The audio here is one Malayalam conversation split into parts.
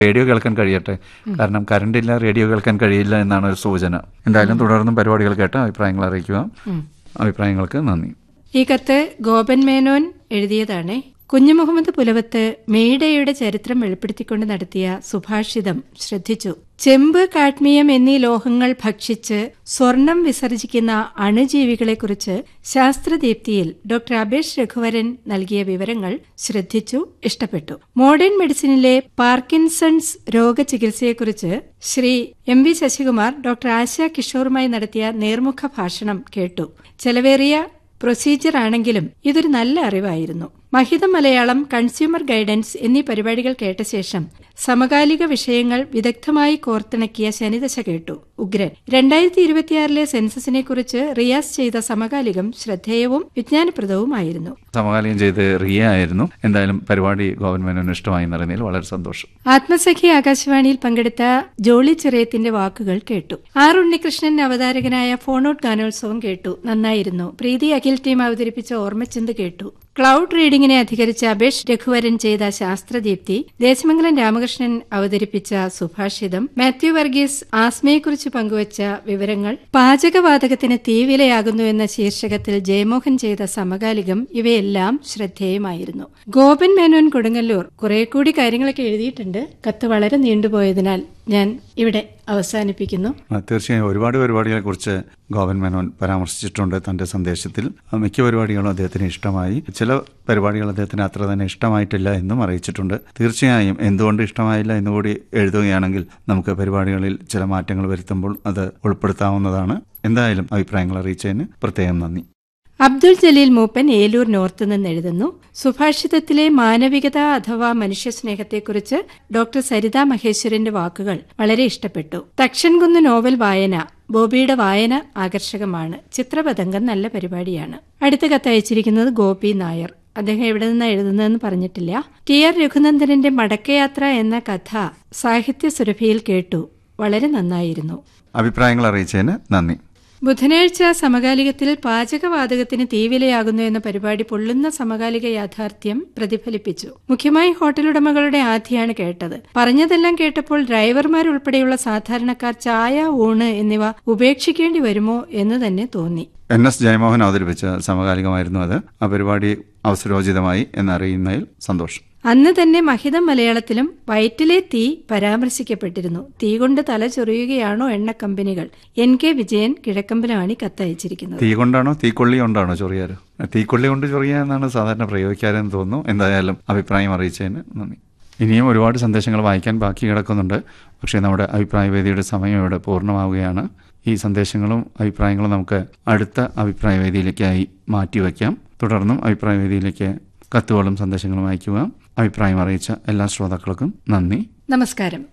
റേഡിയോ കേൾക്കാൻ കഴിയട്ടെ കാരണം കറണ്ട് ഇല്ല റേഡിയോ കേൾക്കാൻ കഴിയില്ല എന്നാണ് ഒരു സൂചന എന്തായാലും തുടർന്നും പരിപാടികൾ കേട്ട് അഭിപ്രായങ്ങൾ അറിയിക്കുക അഭിപ്രായങ്ങൾക്ക് നന്ദി ഈ കത്ത് ഗോപൻ മേനോൻ എഴുതിയതാണ് കുഞ്ഞു മുഹമ്മദ് പുലവത്ത് മേടയുടെ ചരിത്രം വെളിപ്പെടുത്തിക്കൊണ്ട് നടത്തിയ സുഭാഷിതം ശ്രദ്ധിച്ചു ചെമ്പ് കാഡ്മിയം എന്നീ ലോഹങ്ങൾ ഭക്ഷിച്ച് സ്വർണം വിസർജിക്കുന്ന അണുജീവികളെക്കുറിച്ച് ശാസ്ത്രദീപ്തിയിൽ ഡോക്ടർ അബേഷ് രഘുവരൻ നൽകിയ വിവരങ്ങൾ ശ്രദ്ധിച്ചു ഇഷ്ടപ്പെട്ടു മോഡേൺ മെഡിസിനിലെ പാർക്കിൻസൺസ് രോഗചികിത്സയെക്കുറിച്ച് Shri M V Sasikumar doctor Asha കിഷോറുമായി നടത്തിയ നേർമുഖ ഭാഷണം കേട്ടു ചെലവേറിയ പ്രൊസീജിയർ ആണെങ്കിലും ഇതൊരു നല്ല അറിവായിരുന്നു മഹിത മലയാളം കൺസ്യൂമർ ഗൈഡൻസ് എന്നീ പരിപാടികൾ കേട്ട ശേഷം സമകാലിക വിഷയങ്ങൾ വിദഗ്ധമായി കോർത്തിണക്കിയ ശനിദശ കേട്ടു ഉഗ്രൻ രണ്ടായിരത്തി ഇരുപത്തിയാറിലെ സെൻസസിനെ കുറിച്ച് റിയാസ് ചെയ്ത സമകാലികം ശ്രദ്ധേയവും വിജ്ഞാനപ്രദവുമായിരുന്നു സമകാലീനം ചെയ്ത് റിയ ആയിരുന്നു എന്തായാലും പരിപാടി ഗോവൻ മേനോന് ഇഷ്ടമായി എന്നറിയുന്നതിൽ വളരെ സന്തോഷം ആത്മസഖി ആകാശവാണിയിൽ പങ്കെടുത്ത ജോളി ചിറയത്തിന്റെ വാക്കുകൾ കേട്ടു ആർ ഉണ്ണികൃഷ്ണൻ അവതാരകനായ ഫോണൌട്ട് ഗാനോത്സവം കേട്ടു നന്നായിരുന്നു പ്രീതി അഖിൽ ടീം അവതരിപ്പിച്ച ഓർമ്മച്ചന്ത് കേട്ടു ക്ലൗഡ് റീഡിംഗിനെ അധികരിച്ച അബേഷ് രഘുവരൻ ചെയ്ത ശാസ്ത്രദീപ്തി ദേശമംഗലം രാമകൃഷ്ണൻ അവതരിപ്പിച്ച സുഭാഷിതം മാത്യു വർഗീസ് ആസ്മയെക്കുറിച്ച് പങ്കുവച്ച വിവരങ്ങൾ പാചകവാതകത്തിന് തീവിലയാകുന്നു എന്ന ശീർഷകത്തിൽ ജയമോഹൻ ചെയ്ത സമകാലികം ഇവയെല്ലാം ശ്രദ്ധേയമായിരുന്നു ഗോപൻ മേനോൻ കൊടുങ്ങല്ലൂർ കുറെ കൂടി കാര്യങ്ങളൊക്കെ എഴുതിയിട്ടുണ്ട് കത്ത് വളരെ നീണ്ടുപോയതിനാൽ ഞാൻ ഇവിടെ അവസാനിപ്പിക്കുന്നു ആ, തീർച്ചയായും ഒരുപാട് പരിപാടികളെ കുറിച്ച് ഗോവൻ മേനോൻ പരാമർശിച്ചിട്ടുണ്ട് തന്റെ സന്ദേശത്തിൽ ആ, മിക്ക പരിപാടികളും അദ്ദേഹത്തിന് ഇഷ്ടമായി ചില പരിപാടികൾ അദ്ദേഹത്തിന് അത്ര തന്നെ ഇഷ്ടമായിട്ടില്ല എന്നും അറിയിച്ചിട്ടുണ്ട് തീർച്ചയായും എന്തുകൊണ്ട് ഇഷ്ടമായില്ല എന്നുകൂടി എഴുതുകയാണെങ്കിൽ നമുക്ക് പരിപാടികളിൽ ചില മാറ്റങ്ങൾ വരുത്തുമ്പോൾ അത് ഉൾപ്പെടുത്താവുന്നതാണ് എന്തായാലും അഭിപ്രായങ്ങൾ അറിയിച്ചതിന് പ്രത്യേകം നന്ദി അബ്ദുൾ ജലീൽ മൂപ്പൻ ഏലൂർ നോർത്ത് നിന്ന് എഴുതുന്നു സുഭാഷിതത്തിലെ മാനവികത അഥവാ മനുഷ്യസ്നേഹത്തെക്കുറിച്ച് ഡോക്ടർ സരിത മഹേശ്വരന്റെ വാക്കുകൾ വളരെ ഇഷ്ടപ്പെട്ടു തക്ഷൻകുന്ന് നോവൽ വായന ബോബിയുടെ വായന ആകർഷകമാണ് ചിത്രപതംഗം നല്ല പരിപാടിയാണ് അടുത്ത കത്ത് അയച്ചിരിക്കുന്നത് ഗോപി നായർ അദ്ദേഹം എവിടെ നിന്നാണ് എഴുതുന്നതെന്ന് പറഞ്ഞിട്ടില്ല ടി ആർ രഘുനന്ദനന്റെ മടക്കയാത്ര എന്ന കഥ സാഹിത്യ സുരഭിയിൽ കേട്ടു വളരെ നന്നായിരുന്നു അഭിപ്രായങ്ങൾ അറിയിച്ചതിന് നന്ദി ബുധനാഴ്ച സമകാലികത്തിൽ പാചകവാതകത്തിന് തീവിലയാകുന്നു എന്ന പരിപാടി പൊള്ളുന്ന സമകാലിക യാഥാർത്ഥ്യം പ്രതിഫലിപ്പിച്ചു മുഖ്യമായി ഹോട്ടലുടമകളുടെ ആധിയാണ് കേട്ടത് പറഞ്ഞതെല്ലാം കേട്ടപ്പോൾ ഡ്രൈവർമാരുൾപ്പെടെയുള്ള സാധാരണക്കാർ ചായ ഊണ് എന്നിവ ഉപേക്ഷിക്കേണ്ടി വരുമോ എന്ന് തന്നെ തോന്നി എൻ എസ് ജയമോഹൻ അവതരിപ്പിച്ച സമകാലികമായിരുന്നു അത് ആ പരിപാടി അവസരോചിതമായി എന്നറിയുന്നതിൽ സന്തോഷം അന്ന് തന്നെ മഹിതം മലയാളത്തിലും വയറ്റിലെ തീ പരാമർശിക്കപ്പെട്ടിരുന്നു തീ കൊണ്ട് തല ചൊറിയുകയാണോ എണ്ണ കമ്പനികൾ എൻ കെ വിജയൻ കിഴക്കമ്പലമാണ് ഈ കത്തയച്ചിരിക്കുന്നത് തീ കൊണ്ടാണോ തീക്കൊള്ളി കൊണ്ടാണോ ചൊറിയാറ് തീക്കൊള്ളി കൊണ്ട് ചൊറിയുക എന്നാണ് സാധാരണ പ്രയോഗിക്കാരെന്ന് തോന്നുന്നു എന്തായാലും അഭിപ്രായം അറിയിച്ചതിന് നന്ദി ഇനിയും ഒരുപാട് സന്ദേശങ്ങൾ വായിക്കാൻ ബാക്കി കിടക്കുന്നുണ്ട് പക്ഷേ നമ്മുടെ അഭിപ്രായ വേദിയുടെ സമയം ഇവിടെ പൂർണ്ണമാവുകയാണ് ഈ സന്ദേശങ്ങളും അഭിപ്രായങ്ങളും നമുക്ക് അടുത്ത അഭിപ്രായ വേദിയിലേക്കായി മാറ്റിവെക്കാം തുടർന്നും അഭിപ്രായ വേദിയിലേക്ക് കത്തുകളും സന്ദേശങ്ങളും അയക്കുക അഭിപ്രായം അറിയിച്ച എല്ലാ ശ്രോതാക്കൾക്കും നന്ദി നമസ്കാരം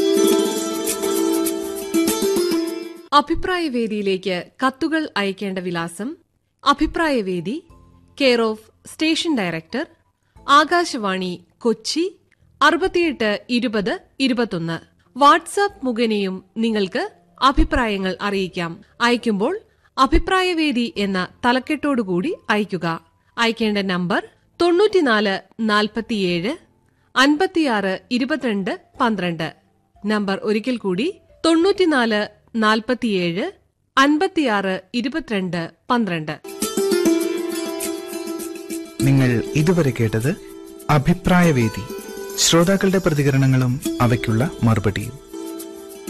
അഭിപ്രായവേദിയിലേക്ക് കത്തുകൾ അയക്കേണ്ട വിലാസം അഭിപ്രായവേദി care of station director Akashvani Kochi അറുപത്തിയെട്ട് ഇരുപത് ഇരുപത്തൊന്ന് വാട്സാപ്പ് മുഖേനയും നിങ്ങൾക്ക് അഭിപ്രായങ്ങൾ അറിയിക്കാം അയക്കുമ്പോൾ അഭിപ്രായവേദി എന്ന തലക്കെട്ടോടുകൂടി അയക്കുക അയക്കേണ്ട നമ്പർ തൊണ്ണൂറ്റിനാല് നാൽപ്പത്തിയേഴ് അൻപത്തിയാറ് ഇരുപത്തിരണ്ട് പന്ത്രണ്ട് നമ്പർ ഒരിക്കൽ കൂടി തൊണ്ണൂറ്റിനാല് നാൽപ്പത്തിയേഴ് അൻപത്തിയാറ് ഇരുപത്തിരണ്ട് പന്ത്രണ്ട് നിങ്ങൾ ഇതുവരെ കേട്ടത് അഭിപ്രായവേദി ശ്രോതാക്കളുടെ പ്രതികരണങ്ങളും അവയ്ക്കുള്ള മറുപടിയും